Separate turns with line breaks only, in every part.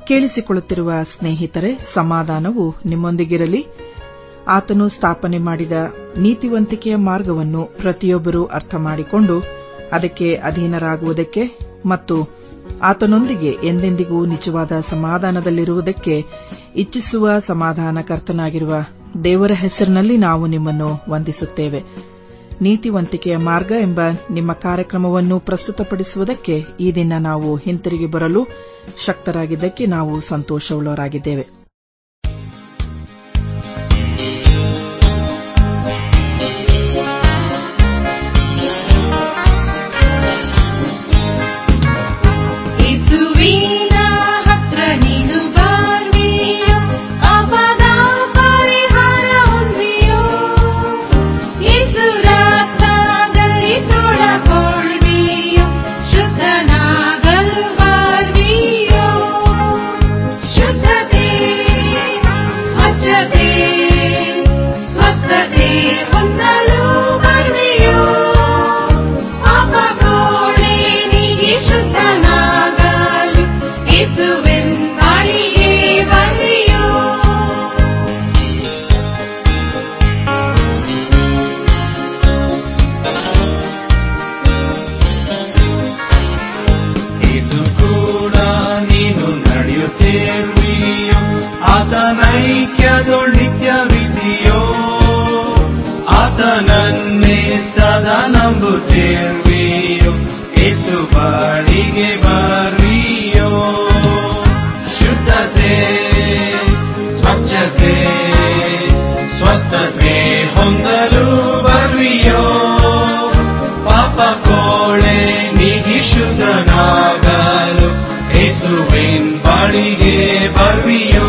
ಕೇಳಿಸಿಕೊಳ್ಳುತ್ತಿರುವ ಸ್ನೇಹಿತರೆ ಸಮಾಧಾನವು ನಿಮ್ಮೊಂದಿಗಿರಲಿ ಆತನು ಸ್ಥಾಪನೆ ಮಾಡಿದ ನೀತಿವಂತಿಕೆಯ ಮಾರ್ಗವನ್ನು ಪ್ರತಿಯೊಬ್ಬರೂ ಅರ್ಥ ಮಾಡಿಕೊಂಡು ಅದಕ್ಕೆ ಅಧೀನರಾಗುವುದಕ್ಕೆ ಮತ್ತು ಆತನೊಂದಿಗೆ ಎಂದೆಂದಿಗೂ ನಿಜವಾದ ಸಮಾಧಾನದಲ್ಲಿರುವುದಕ್ಕೆ ಇಚ್ಛಿಸುವ ಸಮಾಧಾನಕರ್ತನಾಗಿರುವ ದೇವರ ಹೆಸರಿನಲ್ಲಿ ನಾವು ನಿಮ್ಮನ್ನು ವಂದಿಸುತ್ತೇವೆ ನೀತಿವಂತಿಕೆಯ ಮಾರ್ಗ ಎಂಬ ನಿಮ್ಮ ಕಾರ್ಯಕ್ರಮವನ್ನು ಪ್ರಸ್ತುತಪಡಿಸುವುದಕ್ಕೆ ಈ ದಿನ ನಾವು ಹಿಂತಿರುಗಿ ಬರಲು ಶಕ್ತರಾಗಿದ್ದಕ್ಕೆ ನಾವು ಸಂತೋಷವುಳ್ಳವರಾಗಿದ್ದೇವೆ
ಯೇಸುವಿನ ಹತ್ರ ನೀನು ಬಾರ್ವಿಯೋ ಅಪದ ಪರಿಹಾರ ಹೊಂದಿಯೋ ಯೇಸು ರಕ್ತದಲ್ಲಿ ತೊಳಗೊಳ್ವಿಯೋ ಶುದ್ಧನಾಗಲು ಬಾರ್ವಿಯೋ ಶುದ್ಧತೆ ಸ್ವಚ್ಛತೆ ಸ್ವಸ್ಥತೆ ಹೊಂದಲು ಬಾರ್ವಿಯೋ ಪಾಪಗೋಳೆ ನೀಗಿ ಶುದ್ಧನಾಗಲು ಯೇಸುವೆನ್ ಬಾಳಿಗೆ ಬರ್ವಿಯೋ
ಯೇಸು ಕೂಡ ನೀನು ನಡೆಯುತ್ತಿರುವಿಯೋ ಆತನೈಕ್ಯದೊಳ್ ನಿತ್ಯವಿದೆಯೋ ಆತನನ್ನೇ ಸದಾ ನಂಬುತ್ತಿರುವಿಯೋ ಯೇಸು ಬಾಳಿಗೆ ಬರ್ವಿಯೋ ಶುದ್ಧತೆ ಸ್ವಚ್ಛತೆ ಸ್ವಸ್ಥತೆ ಹೊಂದಲು ಬರ್ವಿಯೋ ಪಾಪ ಕೋಳೆ ನೀಗಿ ಶುದ್ಧನಾಗಲು ಯೇಸುವಿನ್ ಬಾಳಿಗೆ ಬರ್ವಿಯೋ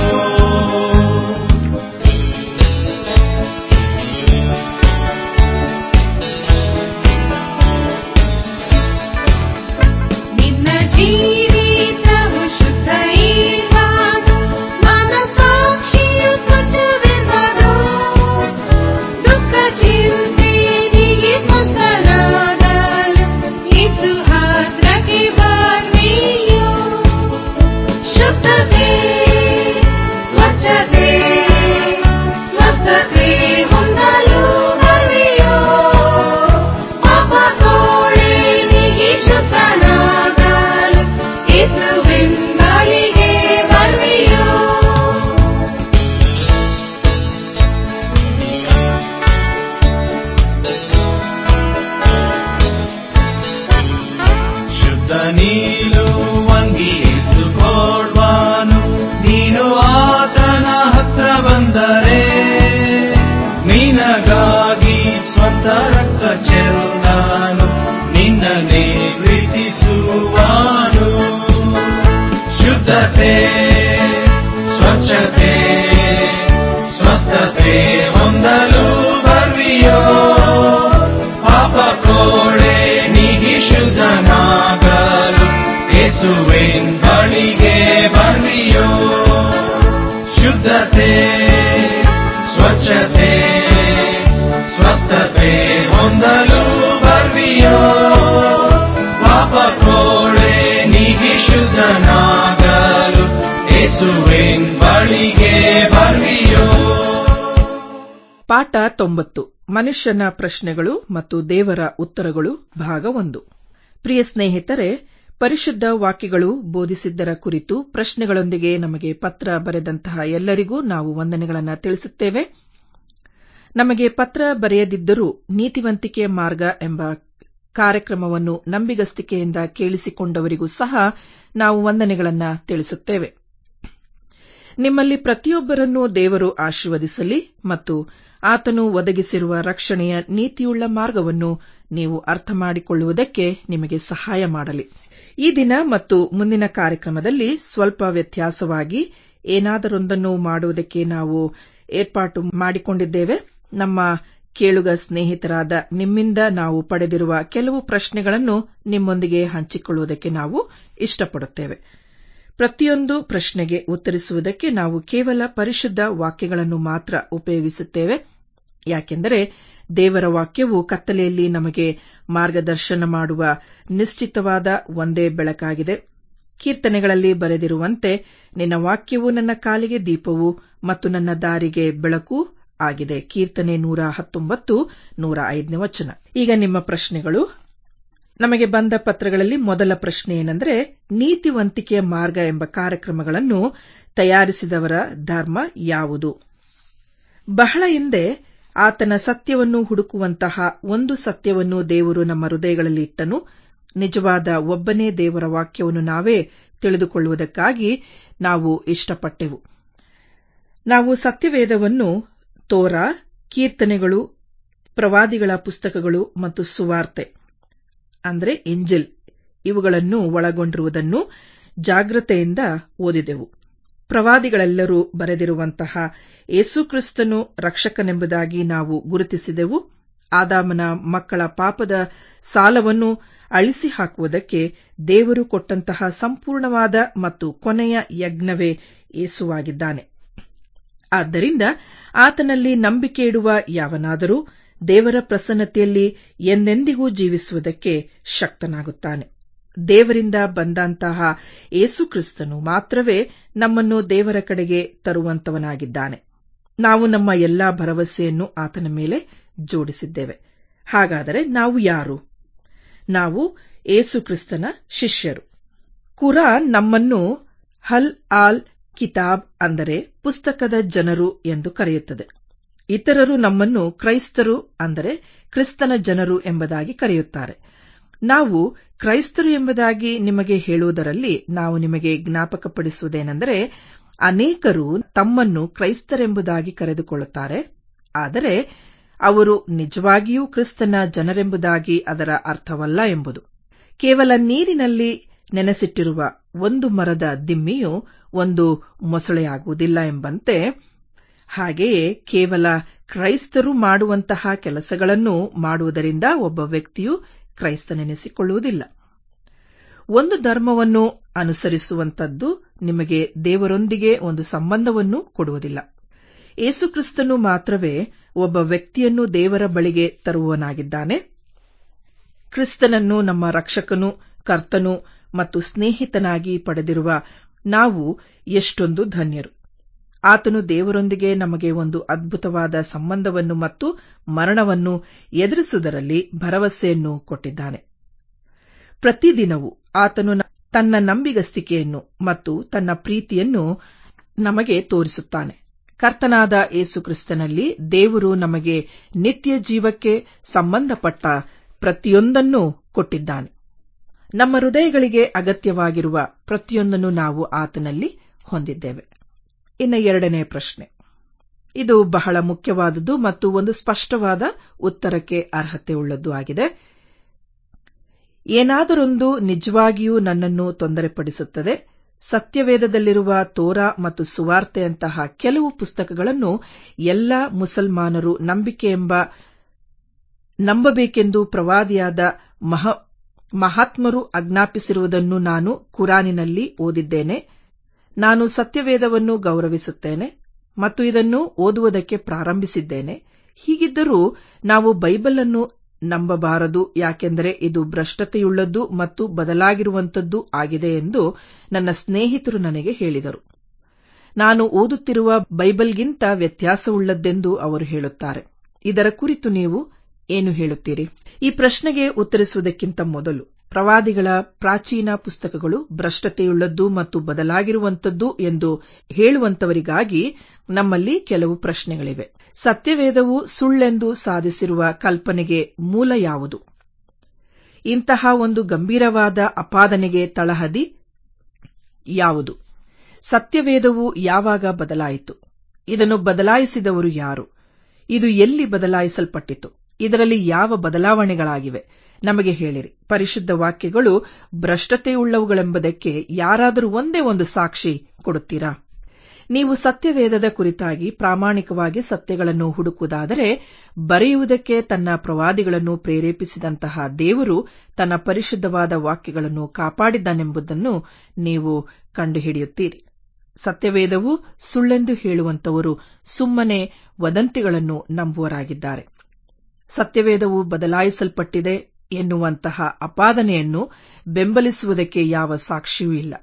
ನಿನ್ನ ಜೀವಿತವು ಶುದ್ಧ ಇರುವುದು ಮನಸ್ಸಾಕ್ಷಿಯು ಸ್ವಚ್ಛವೆಂಬುದು ದುಃಖ ಚಿಂತೆ ನೀಗಿ ಸ್ವಸ್ಥನಾಗಲು ಯೇಸು ಹತ್ರಕ್ಕೆ ಬರ್ವಿಯೋ ಶುದ್ಧತೆ ಸ್ವಚ್ಛತೆ ಸ್ವಸ್ಥತೆ ಹೊಂದಲು ಬರ್ವಿಯೋ ಪಾಪ ಕೋಳೆ ನೀಗಿ ಶುದ್ಧನಾಗಲು ಯೇಸುವಿನ್ ಬಾಳಿಗೆ ಬರ್ವಿಯೋ
ಶುದ್ಧ ನೀನು ವಂಗಿಸು ಕೊಡ್ವಾನು ನೀನು ಆತನ ಹತ್ರ ಬಂದರೆ ನಿನಗಾಗಿ ಸ್ವಂತ ರಕ್ತ ಚೆಲ್ದಾನು ನಿನ್ನನ್ನೇ ಪ್ರೀತಿಸುವಾನು ಶುದ್ಧತೆ ಸ್ವಚ್ಛತೆ ಸ್ವಸ್ಥತೆ ಹೊಂದಲು ಬರ್ವಿಯೋ ಪಾಪ ಕೋಳೆ ನೀಗಿ ಶುದ್ಧನಾಗಲು ಯೇಸುವಿನ್ ಬಳಿಗೆ ಬರ್ವಿಯೋ ಶುದ್ಧತೆ ಸ್ವಚ್ಛತೆ ಸ್ವಸ್ಥತೆ ಹೊಂದಲು ಬರ್ವಿಯೋ ಪಾಪ ಕೋಳೆ ನೀಗಿ ಶುದ್ಧನಾಗಲು ಯೇಸುವಿನ್ ಬಳಿಗೆ ಬರ್ವಿಯೋ
ಪಾಠ ತೊಂಬತ್ತು ಮನುಷ್ಯನ ಪ್ರಶ್ನೆಗಳು ಮತ್ತು ದೇವರ ಉತ್ತರಗಳು ಭಾಗ ಒಂದು ಪ್ರಿಯ ಸ್ನೇಹಿತರೆ ಪರಿಶುದ್ಧ ವಾಕ್ಯಗಳು ಬೋಧಿಸಿದ್ದರ ಕುರಿತು ಪ್ರಶ್ನೆಗಳೊಂದಿಗೆ ನಮಗೆ ಪತ್ರ ಬರೆದಂತಹ ಎಲ್ಲರಿಗೂ ನಾವು ವಂದನೆಗಳನ್ನು ತಿಳಿಸುತ್ತೇವೆ ನಮಗೆ ಪತ್ರ ಬರೆಯದಿದ್ದರೂ ನೀತಿವಂತಿಕೆಯ ಮಾರ್ಗ ಎಂಬ ಕಾರ್ಯಕ್ರಮವನ್ನು ನಂಬಿಗಸ್ತಿಕೆಯಿಂದ ಕೇಳಿಸಿಕೊಂಡವರಿಗೂ ಸಹ ನಾವು ವಂದನೆಗಳನ್ನು ತಿಳಿಸುತ್ತೇವೆ ನಿಮ್ಮಲ್ಲಿ ಪ್ರತಿಯೊಬ್ಬರನ್ನೂ ದೇವರು ಆಶೀರ್ವದಿಸಲಿ ಮತ್ತು ಆತನು ಒದಗಿಸಿರುವ ರಕ್ಷಣೆಯ ನೀತಿಯುಳ್ಳ ಮಾರ್ಗವನ್ನು ನೀವು ಅರ್ಥ ಮಾಡಿಕೊಳ್ಳುವುದಕ್ಕೆ ನಿಮಗೆ ಸಹಾಯ ಮಾಡಲಿ ಈ ದಿನ ಮತ್ತು ಮುಂದಿನ ಕಾರ್ಯಕ್ರಮದಲ್ಲಿ ಸ್ವಲ್ಪ ವ್ಯತ್ಯಾಸವಾಗಿ ಏನಾದರೊಂದನ್ನು ಮಾಡುವುದಕ್ಕೆ ನಾವು ಏರ್ಪಾಟು ಮಾಡಿಕೊಂಡಿದ್ದೇವೆ ನಮ್ಮ ಕೇಳುಗ ಸ್ನೇಹಿತರಾದ ನಿಮ್ಮಿಂದ ನಾವು ಪಡೆದಿರುವ ಕೆಲವು ಪ್ರಶ್ನೆಗಳನ್ನು ನಿಮ್ಮೊಂದಿಗೆ ಹಂಚಿಕೊಳ್ಳುವುದಕ್ಕೆ ನಾವು ಇಷ್ಟಪಡುತ್ತೇವೆ ಪ್ರತಿಯೊಂದು ಪ್ರಶ್ನೆಗೆ ಉತ್ತರಿಸುವುದಕ್ಕೆ ನಾವು ಕೇವಲ ಪರಿಶುದ್ಧ ವಾಕ್ಯಗಳನ್ನು ಮಾತ್ರ ಉಪಯೋಗಿಸುತ್ತೇವೆ ಯಾಕೆಂದರೆ ದೇವರ ವಾಕ್ಯವು ಕತ್ತಲೆಯಲ್ಲಿ ನಮಗೆ ಮಾರ್ಗದರ್ಶನ ಮಾಡುವ ನಿಶ್ಚಿತವಾದ ಒಂದೇ ಬೆಳಕಾಗಿದೆ ಕೀರ್ತನೆಗಳಲ್ಲಿ ಬರೆದಿರುವಂತೆ ನಿನ್ನ ವಾಕ್ಯವು ನನ್ನ ಕಾಲಿಗೆ ದೀಪವು ಮತ್ತು ನನ್ನ ದಾರಿಗೆ ಬೆಳಕು ಆಗಿದೆ ಕೀರ್ತನೆ ನೂರ ಹತ್ತೊಂಬತ್ತು ನೂರ ಐದನೇ ವಚನ ಈಗ ನಿಮ್ಮ ಪ್ರಶ್ನೆಗಳು ನಮಗೆ ಬಂದ ಪತ್ರಗಳಲ್ಲಿ ಮೊದಲ ಪ್ರಶ್ನೆ ಏನೆಂದರೆ ನೀತಿವಂತಿಕೆಯ ಮಾರ್ಗ ಎಂಬ ಕಾರ್ಯಕ್ರಮಗಳನ್ನು ತಯಾರಿಸಿದವರ ಧರ್ಮ ಯಾವುದು ಬಹಳ ಹಿಂದೆ ಆತನ ಸತ್ಯವನ್ನು ಹುಡುಕುವಂತಹ ಒಂದು ಸತ್ಯವನ್ನು ದೇವರು ನಮ್ಮ ಹೃದಯಗಳಲ್ಲಿ ಇಟ್ಟನು ನಿಜವಾದ ಒಬ್ಬನೇ ದೇವರ ವಾಕ್ಯವನ್ನು ನಾವೇ ತಿಳಿದುಕೊಳ್ಳುವುದಕ್ಕಾಗಿ ನಾವು ಇಷ್ಟಪಟ್ಟೆವು ನಾವು ಸತ್ಯವೇದವನ್ನು ತೋರಾ ಕೀರ್ತನೆಗಳು ಪ್ರವಾದಿಗಳ ಪುಸ್ತಕಗಳು ಮತ್ತು ಸುವಾರ್ತೆ ಅಂದರೆ ಎಂಜೆಲ್ ಇವುಗಳನ್ನು ಒಳಗೊಂಡಿರುವುದನ್ನು ಜಾಗ್ರತೆಯಿಂದ ಓದಿದೆವು ಪ್ರವಾದಿಗಳೆಲ್ಲರೂ ಬರೆದಿರುವಂತಹ ಯೇಸುಕ್ರಿಸ್ತನು ರಕ್ಷಕನೆಂಬುದಾಗಿ ನಾವು ಗುರುತಿಸಿದೆವು ಆದಾಮನ ಮಕ್ಕಳ ಪಾಪದ ಸಾಲವನ್ನು ಅಳಿಸಿ ಹಾಕುವುದಕ್ಕೆ ದೇವರು ಕೊಟ್ಟಂತಹ ಸಂಪೂರ್ಣವಾದ ಮತ್ತು ಕೊನೆಯ ಯಜ್ಞವೇ ಯೇಸುವಾಗಿದ್ದಾನೆ ಆದ್ದರಿಂದ ಆತನಲ್ಲಿ ನಂಬಿಕೆ ಇಡುವ ಯಾವನಾದರೂ ದೇವರ ಪ್ರಸನ್ನತೆಯಲ್ಲಿ ಎಂದೆಂದಿಗೂ ಜೀವಿಸುವುದಕ್ಕೆ ಶಕ್ತನಾಗುತ್ತಾನೆ ದೇವರಿಂದ ಬಂದಂತಹ ಏಸುಕ್ರಿಸ್ತನು ಮಾತ್ರವೇ ನಮ್ಮನ್ನು ದೇವರ ಕಡೆಗೆ ತರುವಂತವನಾಗಿದ್ದಾನೆ ನಾವು ನಮ್ಮ ಎಲ್ಲಾ ಭರವಸೆಯನ್ನು ಆತನ ಮೇಲೆ ಜೋಡಿಸಿದ್ದೇವೆ ಹಾಗಾದರೆ ನಾವು ಯಾರು ನಾವು ಏಸುಕ್ರಿಸ್ತನ ಶಿಷ್ಯರು ಕುರಾನ್ ನಮ್ಮನ್ನು ಹಲ್ ಆಲ್ ಕಿತಾಬ್ ಅಂದರೆ ಪುಸ್ತಕದ ಜನರು ಎಂದು ಕರೆಯುತ್ತದೆ ಇತರರು ನಮ್ಮನ್ನು ಕ್ರೈಸ್ತರು ಅಂದರೆ ಕ್ರಿಸ್ತನ ಜನರು ಎಂಬುದಾಗಿ ಕರೆಯುತ್ತಾರೆ ನಾವು ಕ್ರೈಸ್ತರು ಎಂಬುದಾಗಿ ನಿಮಗೆ ಹೇಳುವುದರಲ್ಲಿ ನಾವು ನಿಮಗೆ ಜ್ಞಾಪಕಪಡಿಸುವುದೇನೆಂದರೆ ಅನೇಕರು ತಮ್ಮನ್ನು ಕ್ರೈಸ್ತರೆಂಬುದಾಗಿ ಕರೆದುಕೊಳ್ಳುತ್ತಾರೆ ಆದರೆ ಅವರು ನಿಜವಾಗಿಯೂ ಕ್ರಿಸ್ತನ ಜನರೆಂಬುದಾಗಿ ಅದರ ಅರ್ಥವಲ್ಲ ಎಂಬುದು ಕೇವಲ ನೀರಿನಲ್ಲಿ ನೆನೆಸಿಟ್ಟಿರುವ ಒಂದು ಮರದ ದಿಮ್ಮಿಯು ಒಂದು ಮೊಸಳೆಯಾಗುವುದಿಲ್ಲ ಎಂಬಂತೆ ಹಾಗೆಯೇ ಕೇವಲ ಕ್ರೈಸ್ತರು ಮಾಡುವಂತಹ ಕೆಲಸಗಳನ್ನು ಮಾಡುವುದರಿಂದ ಒಬ್ಬ ವ್ಯಕ್ತಿಯು ಕ್ರೈಸ್ತನೆನಿಸಿಕೊಳ್ಳುವುದಿಲ್ಲ ಒಂದು ಧರ್ಮವನ್ನು ಅನುಸರಿಸುವಂತದ್ದು ನಿಮಗೆ ದೇವರೊಂದಿಗೆ ಒಂದು ಸಂಬಂಧವನ್ನು ಕೊಡುವುದಿಲ್ಲ ಏಸುಕ್ರಿಸ್ತನು ಮಾತ್ರವೇ ಒಬ್ಬ ವ್ಯಕ್ತಿಯನ್ನು ದೇವರ ಬಳಿಗೆ ತರುವವನಾಗಿದ್ದಾನೆ ಕ್ರಿಸ್ತನನ್ನು ನಮ್ಮ ರಕ್ಷಕನು ಕರ್ತನು ಮತ್ತು ಸ್ನೇಹಿತನಾಗಿ ಪಡೆದಿರುವ ನಾವು ಎಷ್ಟೊಂದು ಧನ್ಯರು ಆತನು ದೇವರೊಂದಿಗೆ ನಮಗೆ ಒಂದು ಅದ್ಭುತವಾದ ಸಂಬಂಧವನ್ನು ಮತ್ತು ಮರಣವನ್ನು ಎದುರಿಸುವುದರಲ್ಲಿ ಭರವಸೆಯನ್ನು ಕೊಟ್ಟಿದ್ದಾನೆ ಪ್ರತಿದಿನವೂ ಆತನು ತನ್ನ ನಂಬಿಗಸ್ತಿಕೆಯನ್ನು ಮತ್ತು ತನ್ನ ಪ್ರೀತಿಯನ್ನು ನಮಗೆ ತೋರಿಸುತ್ತಾನೆ ಕರ್ತನಾದ ಏಸುಕ್ರಿಸ್ತನಲ್ಲಿ ದೇವರು ನಮಗೆ ನಿತ್ಯ ಜೀವಕ್ಕೆ ಸಂಬಂಧಪಟ್ಟ ಪ್ರತಿಯೊಂದನ್ನೂ ಕೊಟ್ಟಿದ್ದಾನೆ ನಮ್ಮ ಹೃದಯಗಳಿಗೆ ಅಗತ್ಯವಾಗಿರುವ ಪ್ರತಿಯೊಂದನ್ನು ನಾವು ಆತನಲ್ಲಿ ಹೊಂದಿದ್ದೇವೆ ಇನ್ನು ಎರಡನೇ ಪ್ರಶ್ನೆ ಇದು ಬಹಳ ಮುಖ್ಯವಾದದ್ದು ಮತ್ತು ಒಂದು ಸ್ಪಷ್ಟವಾದ ಉತ್ತರಕ್ಕೆ ಅರ್ಹತೆಯುಳ್ಳದ್ದು ಆಗಿದೆ ಏನಾದರೊಂದು ನಿಜವಾಗಿಯೂ ನನ್ನನ್ನು ತೊಂದರೆಪಡಿಸುತ್ತದೆ ಸತ್ಯವೇದದಲ್ಲಿರುವ ತೋರಾ ಮತ್ತು ಸುವಾರ್ತೆಯಂತಹ ಕೆಲವು ಪುಸ್ತಕಗಳನ್ನು ಎಲ್ಲ ಮುಸಲ್ಮಾನರು ನಂಬಿಕೆ ಎಂಬ ನಂಬಬೇಕೆಂದು ಪ್ರವಾದಿಯಾದ ಮಹ ಮಹಾತ್ಮರು ಆಜ್ಞಾಪಿಸಿರುವುದನ್ನು ನಾನು ಕುರಾನಿನಲ್ಲಿ ಓದಿದ್ದೇನೆ ನಾನು ಸತ್ಯವೇದವನ್ನು ಗೌರವಿಸುತ್ತೇನೆ ಮತ್ತು ಇದನ್ನು ಓದುವುದಕ್ಕೆ ಪ್ರಾರಂಭಿಸಿದ್ದೇನೆ ಹೀಗಿದ್ದರೂ ನಾವು ಬೈಬಲ್ ಅನ್ನು ನಂಬಬಾರದು ಯಾಕೆಂದರೆ ಇದು ಭ್ರಷ್ಟತೆಯುಳ್ಳದ್ದು ಮತ್ತು ಬದಲಾಗಿರುವಂತದ್ದು ಆಗಿದೆ ಎಂದು ನನ್ನ ಸ್ನೇಹಿತರು ನನಗೆ ಹೇಳಿದರು ನಾನು ಓದುತ್ತಿರುವ ಬೈಬಲ್ಗಿಂತ ವ್ಯತ್ಯಾಸವುಳ್ಳದ್ದೆಂದು ಅವರು ಹೇಳುತ್ತಾರೆ ಇದರ ಕುರಿತು ನೀವು ಏನು ಹೇಳುತ್ತೀರಿ ಈ ಪ್ರಶ್ನೆಗೆ ಉತ್ತರಿಸುವುದಕ್ಕಿಂತ ಮೊದಲು ಪ್ರವಾದಿಗಳ ಪ್ರಾಚೀನ ಪುಸ್ತಕಗಳು ಭ್ರಷ್ಟತೆಯುಳ್ಳದ್ದು ಮತ್ತು ಬದಲಾಗಿರುವಂತದ್ದು ಎಂದು ಹೇಳುವಂತವರಿಗಾಗಿ ನಮ್ಮಲ್ಲಿ ಕೆಲವು ಪ್ರಶ್ನೆಗಳಿವೆ ಸತ್ಯವೇದವು ಸುಳ್ಳೆಂದು ಸಾಧಿಸಿರುವ ಕಲ್ಪನೆಗೆ ಮೂಲ ಯಾವುದು ಇಂತಹ ಒಂದು ಗಂಭೀರವಾದ ಅಪಾದನೆಗೆ ತಳಹದಿ ಯಾವುದು ಸತ್ಯವೇದವು ಯಾವಾಗ ಬದಲಾಯಿತು ಇದನ್ನು ಬದಲಾಯಿಸಿದವರು ಯಾರು ಇದು ಎಲ್ಲಿ ಬದಲಾಯಿಸಲ್ಪಟ್ಟಿತು ಇದರಲ್ಲಿ ಯಾವ ಬದಲಾವಣೆಗಳಾಗಿವೆ ನಮಗೆ ಹೇಳಿರಿ ಪರಿಶುದ್ಧ ವಾಕ್ಯಗಳು ಭ್ರಷ್ಟತೆಯುಳ್ಳವುಗಳೆಂಬುದಕ್ಕೆ ಯಾರಾದರೂ ಒಂದೇ ಒಂದು ಸಾಕ್ಷಿ ಕೊಡುತ್ತೀರಾ ನೀವು ಸತ್ಯವೇದದ ಕುರಿತಾಗಿ ಪ್ರಾಮಾಣಿಕವಾಗಿ ಸತ್ಯಗಳನ್ನು ಹುಡುಕುವುದಾದರೆ ಬರೆಯುವುದಕ್ಕೆ ತನ್ನ ಪ್ರವಾದಿಗಳನ್ನು ಪ್ರೇರೇಪಿಸಿದಂತಹ ದೇವರು ತನ್ನ ಪರಿಶುದ್ಧವಾದ ವಾಕ್ಯಗಳನ್ನು ಕಾಪಾಡಿದ್ದಾನೆಂಬುದನ್ನು ನೀವು ಕಂಡುಹಿಡಿಯುತ್ತೀರಿ ಸತ್ಯವೇದವು ಸುಳ್ಳೆಂದು ಹೇಳುವಂತವರು ಸುಮ್ಮನೆ ವದಂತಿಗಳನ್ನು ನಂಬುವರಾಗಿದ್ದಾರೆ ಸತ್ಯವೇದವು ಬದಲಾಯಿಸಲ್ಪಟ್ಟಿದೆ ಎನ್ನುವಂತಹ ಅಪಾದನೆಯನ್ನು ಬೆಂಬಲಿಸುವುದಕ್ಕೆ ಯಾವ ಸಾಕ್ಷಿಯೂ ಇಲ್ಲ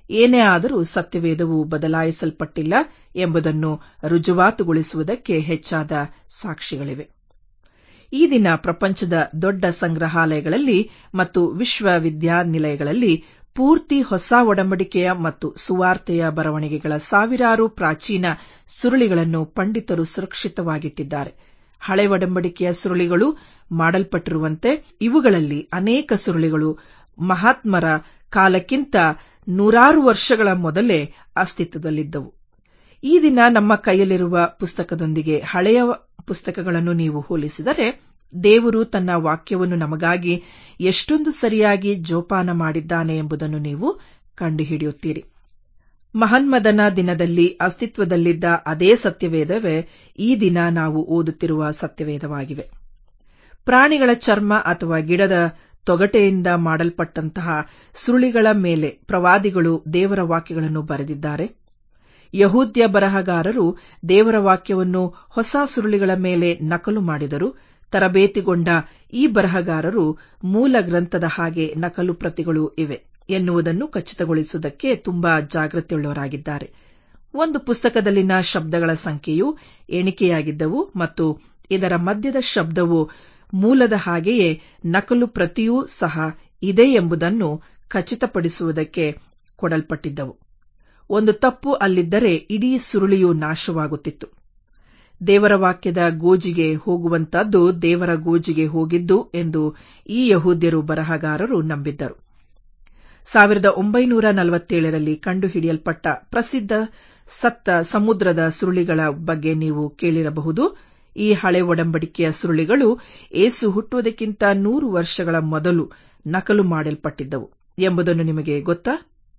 ಏನೇ ಆದರೂ ಸತ್ಯವೇದವು ಬದಲಾಯಿಸಲ್ಪಟ್ಟಿಲ್ಲ ಎಂಬುದನ್ನು ರುಜುವಾತುಗೊಳಿಸುವುದಕ್ಕೆ ಹೆಚ್ಚಾದ ಸಾಕ್ಷಿಗಳಿವೆ ಈ ದಿನ ಪ್ರಪಂಚದ ದೊಡ್ಡ ಸಂಗ್ರಹಾಲಯಗಳಲ್ಲಿ ಮತ್ತು ವಿಶ್ವವಿದ್ಯಾನಿಲಯಗಳಲ್ಲಿ ಪೂರ್ತಿ ಹೊಸ ಒಡಂಬಡಿಕೆಯ ಮತ್ತು ಸುವಾರ್ತೆಯ ಬರವಣಿಗೆಗಳ ಸಾವಿರಾರು ಪ್ರಾಚೀನ ಸುರುಳಿಗಳನ್ನು ಪಂಡಿತರು ಸುರಕ್ಷಿತವಾಗಿಟ್ಟಿದ್ದಾರೆ ಹಳೆ ಒಡಂಬಡಿಕೆಯ ಸುರುಳಿಗಳು ಮಾಡಲ್ಪಟ್ಟಿರುವಂತೆ ಇವುಗಳಲ್ಲಿ ಅನೇಕ ಸುರುಳಿಗಳು ಮಹಾತ್ಮರ ಕಾಲಕ್ಕಿಂತ ನೂರಾರು ವರ್ಷಗಳ ಮೊದಲೇ ಅಸ್ತಿತ್ವದಲ್ಲಿದ್ದವು ಈ ದಿನ ನಮ್ಮ ಕೈಯಲ್ಲಿರುವ ಪುಸ್ತಕದೊಂದಿಗೆ ಹಳೆಯ ಪುಸ್ತಕಗಳನ್ನು ನೀವು ಹೋಲಿಸಿದರೆ ದೇವರು ತನ್ನ ವಾಕ್ಯವನ್ನು ನಮಗಾಗಿ ಎಷ್ಟೊಂದು ಸರಿಯಾಗಿ ಜೋಪಾನ ಮಾಡಿದ್ದಾನೆ ಎಂಬುದನ್ನು ನೀವು ಕಂಡುಹಿಡಿಯುತ್ತೀರಿ ಮಹನ್ಮದನ ದಿನದಲ್ಲಿ ಅಸ್ತಿತ್ವದಲ್ಲಿದ್ದ ಅದೇ ಸತ್ಯವೇದವೇ ಈ ದಿನ ನಾವು ಓದುತ್ತಿರುವ ಸತ್ಯವೇದವಾಗಿವೆ ಪ್ರಾಣಿಗಳ ಚರ್ಮ ಅಥವಾ ಗಿಡದ ತೊಗಟೆಯಿಂದ ಮಾಡಲ್ಪಟ್ಟಂತಹ ಸುರುಳಿಗಳ ಮೇಲೆ ಪ್ರವಾದಿಗಳು ದೇವರ ವಾಕ್ಯಗಳನ್ನು ಬರೆದಿದ್ದಾರೆ ಯಹೂದ್ಯ ಬರಹಗಾರರು ದೇವರ ವಾಕ್ಯವನ್ನು ಹೊಸ ಸುರುಳಿಗಳ ಮೇಲೆ ನಕಲು ಮಾಡಿದರು ತರಬೇತಿಗೊಂಡ ಈ ಬರಹಗಾರರು ಮೂಲ ಗ್ರಂಥದ ಹಾಗೆ ನಕಲು ಪ್ರತಿಗಳು ಇವೆ ಎನ್ನುವುದನ್ನು ಖಚಿತಗೊಳಿಸುವುದಕ್ಕೆ ತುಂಬಾ ಜಾಗೃತಿಯುಳ್ಳವರಾಗಿದ್ದಾರೆ ಒಂದು ಪುಸ್ತಕದಲ್ಲಿನ ಶಬ್ದಗಳ ಸಂಖ್ಯೆಯು ಎಣಿಕೆಯಾಗಿದ್ದವು ಮತ್ತು ಇದರ ಮಧ್ಯದ ಶಬ್ದವು ಮೂಲದ ಹಾಗೆಯೇ ನಕಲು ಪ್ರತಿಯೂ ಸಹ ಇದೆ ಎಂಬುದನ್ನು ಖಚಿತಪಡಿಸುವುದಕ್ಕೆ ಕೊಡಲ್ಪಟ್ಟಿದ್ದವು ಒಂದು ತಪ್ಪು ಅಲ್ಲಿದ್ದರೆ ಇಡೀ ಸುರುಳಿಯು ನಾಶವಾಗುತ್ತಿತ್ತು ದೇವರ ವಾಕ್ಯದ ಗೋಜಿಗೆ ಹೋಗುವಂತದ್ದು ದೇವರ ಗೋಜಿಗೆ ಹೋಗಿದ್ದು ಎಂದು ಈ ಯಹೂದ್ಯರು ಬರಹಗಾರರು ನಂಬಿದ್ದರು ಸಾವಿರದ ಒಂಬೈನೂರ ನಲವತ್ತೇಳರಲ್ಲಿ ಕಂಡುಹಿಡಿಯಲ್ಪಟ್ಟ ಪ್ರಸಿದ್ಧ ಸತ್ತ ಸಮುದ್ರದ ಸುರುಳಿಗಳ ಬಗ್ಗೆ ನೀವು ಕೇಳಿರಬಹುದು ಈ ಹಳೆ ಒಡಂಬಡಿಕೆಯ ಸುರುಳಿಗಳು ಏಸು ಹುಟ್ಟುವುದಕ್ಕಿಂತ ನೂರು ವರ್ಷಗಳ ಮೊದಲು ನಕಲು ಮಾಡಲ್ಪಟ್ಟಿದ್ದವು ಎಂಬುದನ್ನು ನಿಮಗೆ ಗೊತ್ತಾ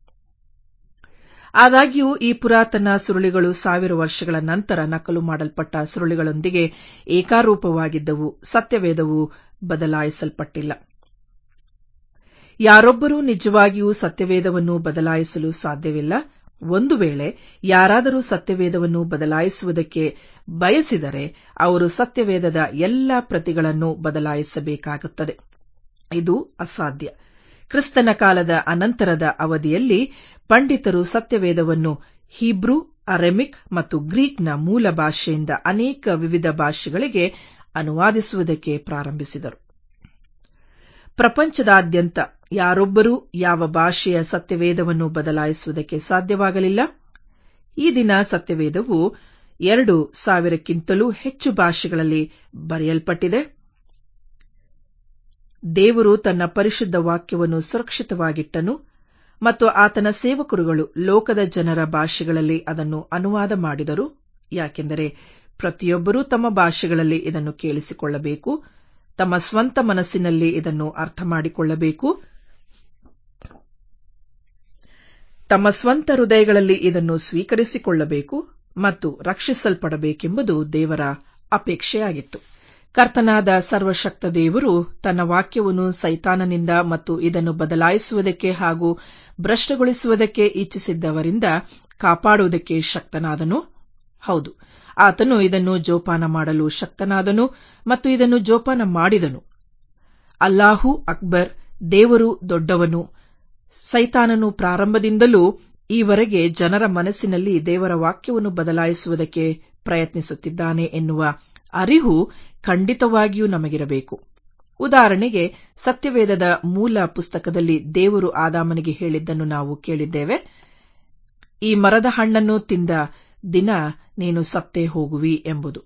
ಆದಾಗ್ಯೂ ಈ ಪುರಾತನ ಸುರುಳಿಗಳು ಸಾವಿರ ವರ್ಷಗಳ ನಂತರ ನಕಲು ಮಾಡಲ್ಪಟ್ಟ ಸುರುಳಿಗಳೊಂದಿಗೆ ಏಕಾರೂಪವಾಗಿದ್ದವು ಸತ್ಯವೇದವು ಬದಲಾಯಿಸಲ್ಪಟ್ಟಿಲ್ಲ ಯಾರೊಬ್ಬರೂ ನಿಜವಾಗಿಯೂ ಸತ್ಯವೇದವನ್ನು ಬದಲಾಯಿಸಲು ಸಾಧ್ಯವಿಲ್ಲ ಒಂದು ವೇಳೆ ಯಾರಾದರೂ ಸತ್ಯವೇದವನ್ನು ಬದಲಾಯಿಸುವುದಕ್ಕೆ ಬಯಸಿದರೆ ಅವರು ಸತ್ಯವೇದದ ಎಲ್ಲ ಪ್ರತಿಗಳನ್ನು ಬದಲಾಯಿಸಬೇಕಾಗುತ್ತದೆ ಇದು ಅಸಾಧ್ಯ ಕ್ರಿಸ್ತನ ಕಾಲದ ಅನಂತರದ ಅವಧಿಯಲ್ಲಿ ಪಂಡಿತರು ಸತ್ಯವೇದವನ್ನು ಹೀಬ್ರೂ ಅರೆಮಿಕ್ ಮತ್ತು ಗ್ರೀಕ್ನ ಮೂಲ ಭಾಷೆಯಿಂದ ಅನೇಕ ವಿವಿಧ ಭಾಷೆಗಳಿಗೆ ಅನುವಾದಿಸುವುದಕ್ಕೆ ಪ್ರಾರಂಭಿಸಿದರು ಪ್ರಪಂಚದಾದ್ಯಂತ ಯಾರೊಬ್ಬರೂ ಯಾವ ಭಾಷೆಯ ಸತ್ಯವೇದವನ್ನು ಬದಲಾಯಿಸುವುದಕ್ಕೆ ಸಾಧ್ಯವಾಗಲಿಲ್ಲ ಈ ದಿನ ಸತ್ಯವೇದವು ಎರಡು ಸಾವಿರಕ್ಕಿಂತಲೂ ಹೆಚ್ಚು ಭಾಷೆಗಳಲ್ಲಿ ಬರೆಯಲ್ಪಟ್ಟಿದೆ ದೇವರು ತನ್ನ ಪರಿಶುದ್ಧ ವಾಕ್ಯವನ್ನು ಸುರಕ್ಷಿತವಾಗಿಟ್ಟನು ಮತ್ತು ಆತನ ಸೇವಕರುಗಳು ಲೋಕದ ಜನರ ಭಾಷೆಗಳಲ್ಲಿ ಅದನ್ನು ಅನುವಾದ ಮಾಡಿದರು ಯಾಕೆಂದರೆ ಪ್ರತಿಯೊಬ್ಬರೂ ತಮ್ಮ ಭಾಷೆಗಳಲ್ಲಿ ಇದನ್ನು ಕೇಳಿಸಿಕೊಳ್ಳಬೇಕು ತಮ್ಮ ಸ್ವಂತ ಮನಸ್ಸಿನಲ್ಲಿ ಇದನ್ನು ಅರ್ಥ ಮಾಡಿಕೊಳ್ಳಬೇಕು ತಮ್ಮ ಸ್ವಂತ ಹೃದಯಗಳಲ್ಲಿ ಇದನ್ನು ಸ್ವೀಕರಿಸಿಕೊಳ್ಳಬೇಕು ಮತ್ತು ರಕ್ಷಿಸಲ್ಪಡಬೇಕೆಂಬುದು ದೇವರ ಅಪೇಕ್ಷೆಯಾಗಿತ್ತು ಕರ್ತನಾದ ಸರ್ವಶಕ್ತ ದೇವರು ತನ್ನ ವಾಕ್ಯವನ್ನು ಸೈತಾನನಿಂದ ಮತ್ತು ಇದನ್ನು ಬದಲಾಯಿಸುವುದಕ್ಕೆ ಹಾಗೂ ಭ್ರಷ್ಟಗೊಳಿಸುವುದಕ್ಕೆ ಇಚ್ಛಿಸಿದ್ದವರಿಂದ ಕಾಪಾಡುವುದಕ್ಕೆ ಶಕ್ತನಾದನು ಹೌದು ಆತನು ಇದನ್ನು ಜೋಪಾನ ಮಾಡಲು ಶಕ್ತನಾದನು ಮತ್ತು ಇದನ್ನು ಜೋಪಾನ ಮಾಡಿದನು ಅಲ್ಲಾಹು ಅಕ್ಬರ್ ದೇವರು ದೊಡ್ಡವನು ಸೈತಾನನು ಪ್ರಾರಂಭದಿಂದಲೂ ಈವರೆಗೆ ಜನರ ಮನಸ್ಸಿನಲ್ಲಿ ದೇವರ ವಾಕ್ಯವನ್ನು ಬದಲಾಯಿಸುವುದಕ್ಕೆ ಪ್ರಯತ್ನಿಸುತ್ತಿದ್ದಾನೆ ಎನ್ನುವ ಅರಿವು ಖಂಡಿತವಾಗಿಯೂ ನಮಗಿರಬೇಕು ಉದಾಹರಣೆಗೆ ಸತ್ಯವೇದದ ಮೂಲ ಪುಸ್ತಕದಲ್ಲಿ ದೇವರು ಆದಾಮನಿಗೆ ಹೇಳಿದ್ದನ್ನು ನಾವು ಕೇಳಿದ್ದೇವೆ ಈ ಮರದ ಹಣ್ಣನ್ನು ತಿಂದ ದಿನ ನೀನು ಸತ್ತೇ ಹೋಗುವಿ ಎಂಬುದು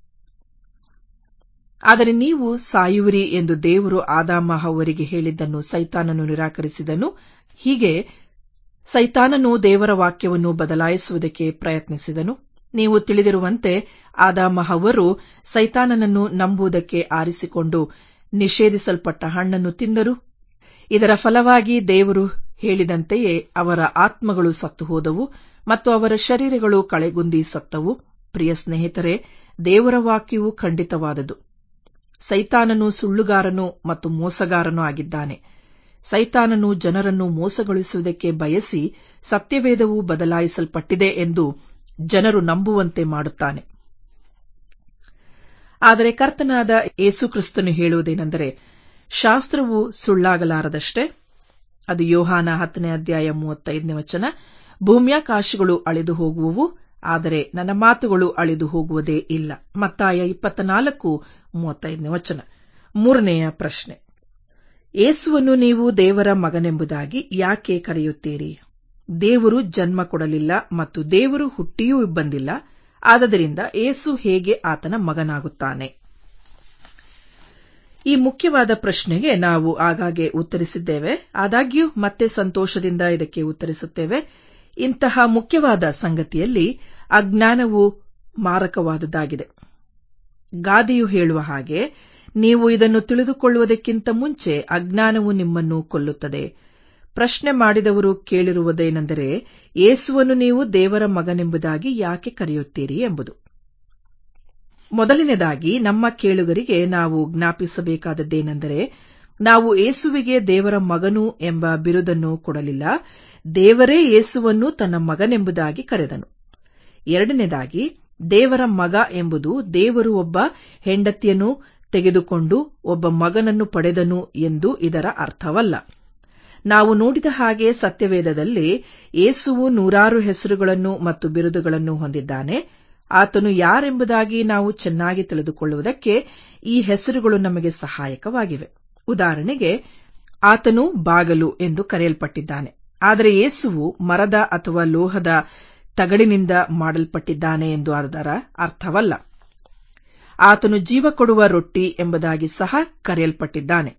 ಆದರೆ ನೀವು ಸಾಯುವಿರಿ ಎಂದು ದೇವರು ಆದಾಮ ಹವ್ವರಿಗೆ ಹೇಳಿದ್ದನ್ನು ಸೈತಾನನು ನಿರಾಕರಿಸಿದನು ಹೀಗೆ ಸೈತಾನನು ದೇವರ ವಾಕ್ಯವನ್ನು ಬದಲಾಯಿಸುವುದಕ್ಕೆ ಪ್ರಯತ್ನಿಸಿದನು ನೀವು ತಿಳಿದಿರುವಂತೆ ಆದಾಮ ಹವ್ವರು ಸೈತಾನನನ್ನು ನಂಬುವುದಕ್ಕೆ ಆರಿಸಿಕೊಂಡು ನಿಷೇಧಿಸಲ್ಪಟ್ಟ ಹಣ್ಣನ್ನು ತಿಂದರು ಇದರ ಫಲವಾಗಿ ದೇವರು ಹೇಳಿದಂತೆಯೇ ಅವರ ಆತ್ಮಗಳು ಸತ್ತು ಹೋದವು ಮತ್ತು ಅವರ ಶರೀರಗಳು ಕಳೆಗುಂದಿ ಸತ್ತವು ಪ್ರಿಯ ಸ್ನೇಹಿತರೆ ದೇವರ ವಾಕ್ಯವು ಖಂಡಿತವಾದದು ಸೈತಾನನು ಸುಳ್ಳುಗಾರನು ಮತ್ತು ಮೋಸಗಾರನೂ ಆಗಿದ್ದಾನೆ ಸೈತಾನನು ಜನರನ್ನು ಮೋಸಗೊಳಿಸುವುದಕ್ಕೆ ಬಯಸಿ ಸತ್ಯವೇದವು ಬದಲಾಯಿಸಲ್ಪಟ್ಟಿದೆ ಎಂದು ಜನರು ನಂಬುವಂತೆ ಮಾಡುತ್ತಾನೆ ಆದರೆ ಕರ್ತನಾದ ಯೇಸುಕ್ರಿಸ್ತನು ಹೇಳುವುದೇನೆಂದರೆ ಶಾಸ್ತ್ರವು ಸುಳ್ಳಾಗಲಾರದಷ್ಟೇ ಅದು ಯೋಹಾನ ಹತ್ತನೇ ಅಧ್ಯಾಯ ಮೂವತ್ತೈದನೇ ವಚನ ಭೂಮ್ಯಾಕಾಶಗಳು ಅಳಿದು ಹೋಗುವವು ಆದರೆ ನನ್ನ ಮಾತುಗಳು ಅಳಿದು ಹೋಗುವುದೇ ಇಲ್ಲ ಮತ್ತಾಯ ಇಪ್ಪತ್ನಾಲ್ಕು ಮೂವತ್ತೈದನೇ ವಚನ ಮೂರನೆಯ ಪ್ರಶ್ನೆ ಯೇಸುವನ್ನು ನೀವು ದೇವರ ಮಗನೆಂಬುದಾಗಿ ಯಾಕೆ ಕರೆಯುತ್ತೀರಿ ದೇವರು ಜನ್ಮ ಕೊಡಲಿಲ್ಲ ಮತ್ತು ದೇವರು ಹುಟ್ಟಿಯೂ ಬಂದಿಲ್ಲ ಆದ್ದರಿಂದ ಏಸು ಹೇಗೆ ಆತನ ಮಗನಾಗುತ್ತಾನೆ ಈ ಮುಖ್ಯವಾದ ಪ್ರಶ್ನೆಗೆ ನಾವು ಆಗಾಗ್ಗೆ ಉತ್ತರಿಸಿದ್ದೇವೆ ಆದಾಗ್ಯೂ ಮತ್ತೆ ಸಂತೋಷದಿಂದ ಇದಕ್ಕೆ ಉತ್ತರಿಸುತ್ತೇವೆ ಇಂತಹ ಮುಖ್ಯವಾದ ಸಂಗತಿಯಲ್ಲಿ ಅಜ್ಞಾನವು ಮಾರಕವಾದುದಾಗಿದೆ ಗಾದೆಯು ಹೇಳುವ ಹಾಗೆ ನೀವು ಇದನ್ನು ತಿಳಿದುಕೊಳ್ಳುವುದಕ್ಕಿಂತ ಮುಂಚೆ ಅಜ್ಞಾನವು ನಿಮ್ಮನ್ನು ಕೊಲ್ಲುತ್ತದೆ ಪ್ರಶ್ನೆ ಮಾಡಿದವರು ಕೇಳಿರುವುದೇನೆಂದರೆ ಯೇಸುವನ್ನು ನೀವು ದೇವರ ಮಗನೆಂಬುದಾಗಿ ಯಾಕೆ ಕರೆಯುತ್ತೀರಿ ಎಂಬುದು ಮೊದಲನೇದಾಗಿ ನಮ್ಮ ಕೇಳುಗರಿಗೆ ನಾವು ಜ್ಞಾಪಿಸಬೇಕಾದದ್ದೇನೆಂದರೆ ನಾವು ಯೇಸುವಿಗೆ ದೇವರ ಮಗನು ಎಂಬ ಬಿರುದನ್ನು ಕೊಡಲಿಲ್ಲ ದೇವರೇ ಯೇಸುವನ್ನು ತನ್ನ ಮಗನೆಂಬುದಾಗಿ ಕರೆದನು ಎರಡನೇದಾಗಿ ದೇವರ ಮಗ ಎಂಬುದು ದೇವರು ಒಬ್ಬ ಹೆಂಡತಿಯನ್ನು ತೆಗೆದುಕೊಂಡು ಒಬ್ಬ ಮಗನನ್ನು ಪಡೆದನು ಎಂದು ಇದರ ಅರ್ಥವಲ್ಲ ನಾವು ನೋಡಿದ ಹಾಗೆ ಸತ್ಯವೇದದಲ್ಲಿ ಯೇಸುವು ನೂರಾರು ಹೆಸರುಗಳನ್ನು ಮತ್ತು ಬಿರುದುಗಳನ್ನು ಹೊಂದಿದ್ದಾನೆ ಆತನು ಯಾರೆಂಬುದಾಗಿ ನಾವು ಚೆನ್ನಾಗಿ ತಿಳಿದುಕೊಳ್ಳುವುದಕ್ಕೆ ಈ ಹೆಸರುಗಳು ನಮಗೆ ಸಹಾಯಕವಾಗಿವೆ ಉದಾಹರಣೆಗೆ ಆತನು ಬಾಗಲು ಎಂದು ಕರೆಯಲ್ಪಟ್ಟಿದ್ದಾನೆ ಆದರೆ ಯೇಸುವು ಮರದ ಅಥವಾ ಲೋಹದ ತಗಡಿನಿಂದ ಮಾಡಲ್ಪಟ್ಟಿದ್ದಾನೆ ಎಂದು ಅದರ ಅರ್ಥವಲ್ಲ ಆತನು ಜೀವ ಕೊಡುವ ರೊಟ್ಟಿ ಎಂಬುದಾಗಿ ಸಹ ಕರೆಯಲ್ಪಟ್ಟಿದ್ದಾನೆ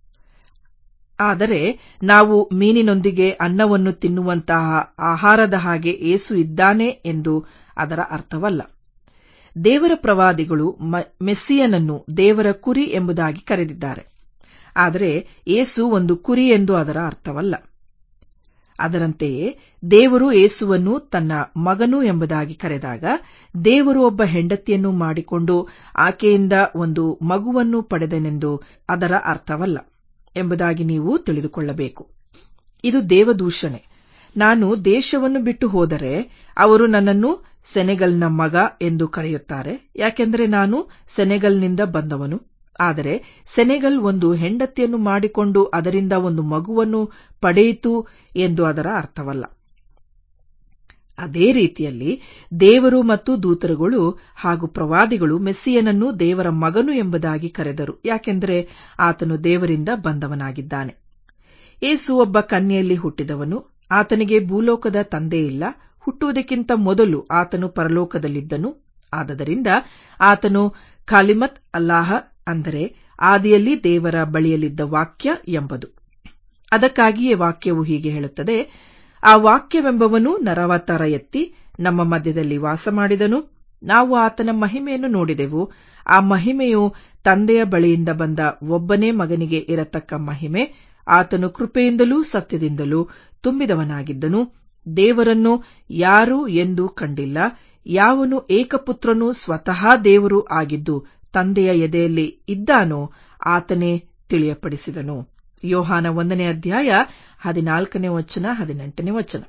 ಆದರೆ ನಾವು ಮೀನಿನೊಂದಿಗೆ ಅನ್ನವನ್ನು ತಿನ್ನುವಂತಹ ಆಹಾರದ ಹಾಗೆ ಏಸು ಇದ್ದಾನೆ ಎಂದು ಅದರ ಅರ್ಥವಲ್ಲ ದೇವರ ಪ್ರವಾದಿಗಳು ಮೆಸ್ಸಿಯನನ್ನು ದೇವರ ಕುರಿ ಎಂಬುದಾಗಿ ಕರೆದಿದ್ದಾರೆ ಆದರೆ ಏಸು ಒಂದು ಕುರಿ ಎಂದು ಅದರ ಅರ್ಥವಲ್ಲ ಅದರಂತೆಯೇ ದೇವರು ಏಸುವನ್ನು ತನ್ನ ಮಗನು ಎಂಬುದಾಗಿ ಕರೆದಾಗ ದೇವರು ಒಬ್ಬ ಹೆಂಡತಿಯನ್ನು ಮಾಡಿಕೊಂಡು ಆಕೆಯಿಂದ ಒಂದು ಮಗುವನ್ನು ಪಡೆದನೆಂದು ಅದರ ಅರ್ಥವಲ್ಲ ಎಂಬುದಾಗಿ ನೀವು ತಿಳಿದುಕೊಳ್ಳಬೇಕು ಇದು ದೇವದೂಷಣೆ ನಾನು ದೇಶವನ್ನು ಬಿಟ್ಟು ಹೋದರೆ ಅವರು ನನ್ನನ್ನು ಸೆನೆಗಲ್ನ ಮಗ ಎಂದು ಕರೆಯುತ್ತಾರೆ ಯಾಕೆಂದರೆ ನಾನು ಸೆನೆಗಲ್ನಿಂದ ಬಂದವನು ಆದರೆ ಸೆನೆಗಲ್ ಒಂದು ಹೆಂಡತಿಯನ್ನು ಮಾಡಿಕೊಂಡು ಅದರಿಂದ ಒಂದು ಮಗುವನ್ನು ಪಡೆಯಿತು ಎಂದು ಅದರ ಅರ್ಥವಲ್ಲ ಅದೇ ರೀತಿಯಲ್ಲಿ ದೇವರು ಮತ್ತು ದೂತರುಗಳು ಹಾಗೂ ಪ್ರವಾದಿಗಳು ಮೆಸ್ಸಿಯನನ್ನು ದೇವರ ಮಗನು ಎಂಬುದಾಗಿ ಕರೆದರು ಯಾಕೆಂದರೆ ಆತನು ದೇವರಿಂದ ಬಂದವನಾಗಿದ್ದಾನೆ ಏಸು ಒಬ್ಬ ಕನ್ಯೆಯಲ್ಲಿ ಹುಟ್ಟಿದವನು ಆತನಿಗೆ ಭೂಲೋಕದ ತಂದೆ ಇಲ್ಲ ಹುಟ್ಟುವುದಕ್ಕಿಂತ ಮೊದಲು ಆತನು ಪರಲೋಕದಲ್ಲಿದ್ದನು ಆದದರಿಂದ ಆತನು ಖಾಲಿಮತ್ ಅಲ್ಲಾಹ ಅಂದರೆ ಆದಿಯಲ್ಲಿ ದೇವರ ಬಳಿಯಲ್ಲಿದ್ದ ವಾಕ್ಯ ಎಂಬುದು ಅದಕ್ಕಾಗಿಯೇ ವಾಕ್ಯವು ಹೀಗೆ ಹೇಳುತ್ತದೆ ಆ ವಾಕ್ಯವೆಂಬವನು ನರವತಾರ ಎತ್ತಿ ನಮ್ಮ ಮಧ್ಯದಲ್ಲಿ ವಾಸ ಮಾಡಿದನು ನಾವು ಆತನ ಮಹಿಮೆಯನ್ನು ನೋಡಿದೆವು ಆ ಮಹಿಮೆಯು ತಂದೆಯ ಬಳಿಯಿಂದ ಬಂದ ಒಬ್ಬನೇ ಮಗನಿಗೆ ಇರತಕ್ಕ ಮಹಿಮೆ ಆತನು ಕೃಪೆಯಿಂದಲೂ ಸತ್ಯದಿಂದಲೂ ತುಂಬಿದವನಾಗಿದ್ದನು ದೇವರನ್ನು ಯಾರೂ ಎಂದೂ ಕಂಡಿಲ್ಲ ಯಾವನು ಏಕಪುತ್ರನು ಸ್ವತಃ ದೇವರು ಆಗಿದ್ದು ತಂದೆಯ ಎದೆಯಲ್ಲಿ ಇದ್ದಾನೋ ಆತನೇ ತಿಳಿಯಪಡಿಸಿದನು ಯೋಹಾನ ಒಂದನೇ ಅಧ್ಯಾಯ ಹದಿನಾಲ್ಕನೇ ವಚನ ಹದಿನೆಂಟನೇ ವಚನ